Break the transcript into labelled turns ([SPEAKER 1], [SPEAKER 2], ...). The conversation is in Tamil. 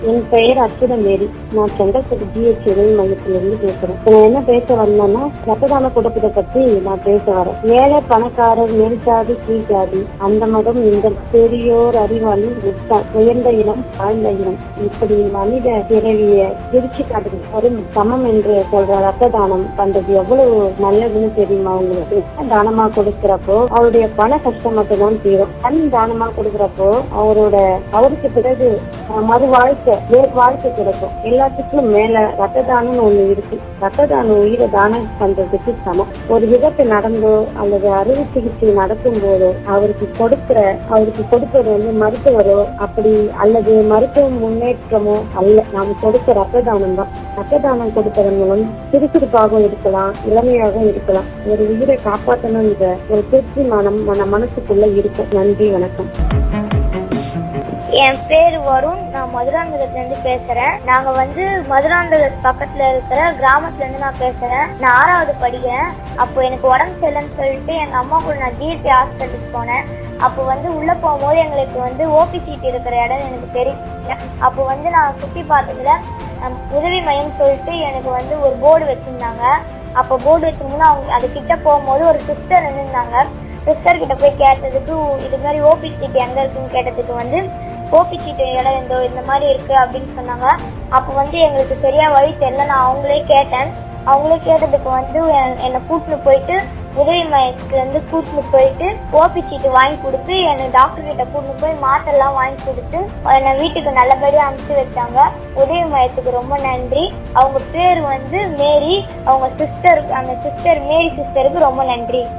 [SPEAKER 1] என் பெயர் அற்புத மேரி நான் செங்கல்பட்டு ஜிஹெச் உதவி மையத்திலிருந்து பேசுறேன் இப்ப நான் என்ன பேச வந்தேன்னா ரத்ததான குடும்பத்தை பத்தி நான் பேச வரேன் ஏழை பணக்காரர் மேல் ஜாதி கீழ் ஜாதி அந்த மதம் இந்த பெரியோர் அறிவாளி முட்டாள் உயர்ந்த இனம் தாழ்ந்த இனம் இப்படி மனித பிறவிய பிரிச்சு காட்டுது ஒரு சமம் என்று சொல்ற ரத்த தானம் பண்றது எவ்வளவு நல்லதுன்னு தெரியுமா உங்களுக்கு ரத்த தானமா கொடுக்கிறப்போ அவருடைய பண கஷ்டம் மட்டும்தான் தீரும் கண் தானமா கொடுக்கிறப்போ அவரோட அவருக்கு பிறகு அஹ், மறு வாழ்க்கை வேறு வாழ்க்கை கிடைக்கும் எல்லாத்துக்கும் மேல ரத்த தானம்னு ஒண்ணு இருக்கு ரத்த தானம் உயிரை தானம் பண்றதுக்கு சமம் ஒரு விபத்து நடந்தோ அல்லது அறுவை சிகிச்சை நடக்கும் போதோ அவருக்கு கொடுக்கிற அவருக்கு கொடுப்பது வந்து மருத்துவரோ அப்படி அல்லது மருத்துவ முன்னேற்றமோ அல்ல நாம் கொடுக்க ரத்த தானம் தான் ரத்த தானம் கொடுப்பதன் மூலம் சுறுசுறுப்பாகவும் இருக்கலாம் இளமையாகவும் இருக்கலாம் ஒரு உயிரை காப்பாற்றணும்ன்ற ஒரு திருப்தி மனம் மன மனசுக்குள்ள இருக்கும் நன்றி வணக்கம்
[SPEAKER 2] என் பேர் வருண் நான் மதுராந்தகத்துலேருந்து பேசுகிறேன் நாங்கள் வந்து மதுராந்தகம் பக்கத்தில் இருக்கிற கிராமத்துலேருந்து நான் பேசுகிறேன் நான் ஆறாவது படிக்கிறேன் அப்போ எனக்கு உடம்பு சரியில்லைன்னு சொல்லிட்டு எங்கள் அம்மா கூட நான் ஜிஎஸ்டி ஹாஸ்பிட்டலுக்கு போனேன் அப்போ வந்து உள்ளே போகும்போது எங்களுக்கு வந்து ஓபி சீட் இருக்கிற இடம் எனக்கு தெரியல அப்போ வந்து நான் சுற்றி பார்த்ததுல அஹ், உதவி மையம் சொல்லிட்டு எனக்கு வந்து ஒரு போர்டு வச்சுருந்தாங்க அப்போ போர்டு வச்சிருந்தோம்னா அவங்க அது கிட்ட போகும்போது ஒரு சிஸ்டர் நின்றுருந்தாங்க சிஸ்டர் கிட்ட போய் கேட்டதுக்கு இது மாதிரி ஓபி சீட் எங்கே இருக்குன்னு கேட்டதுக்கு வந்து ஓபி சீட்டு இடம் இந்த இந்த மாதிரி இருக்கு அப்படின்னு சொன்னாங்க அப்போ வந்து எங்களுக்கு சரியா வழி தெரியல நான் அவங்களே கேட்டேன் அவங்களே கேட்டதுக்கு வந்து என்- என்னை கூட்டின்னு போயிட்டு உதவி மையத்துக்கு வந்து கூட்டின்னு போயிட்டு ஓபி சீட்டு வாங்கி கொடுத்து என்னை டாக்டர் கிட்ட கூட்டின்னு போய் மாத்தெல்லாம் வாங்கி கொடுத்து என்னை வீட்டுக்கு நல்லபடியாக அனுப்பிச்சு வச்சாங்க உதவி மையத்துக்கு ரொம்ப நன்றி அவங்க பேர் வந்து மேரி அவங்க சிஸ்டருக்கு அந்த சிஸ்டர் மேரி சிஸ்டருக்கு ரொம்ப நன்றி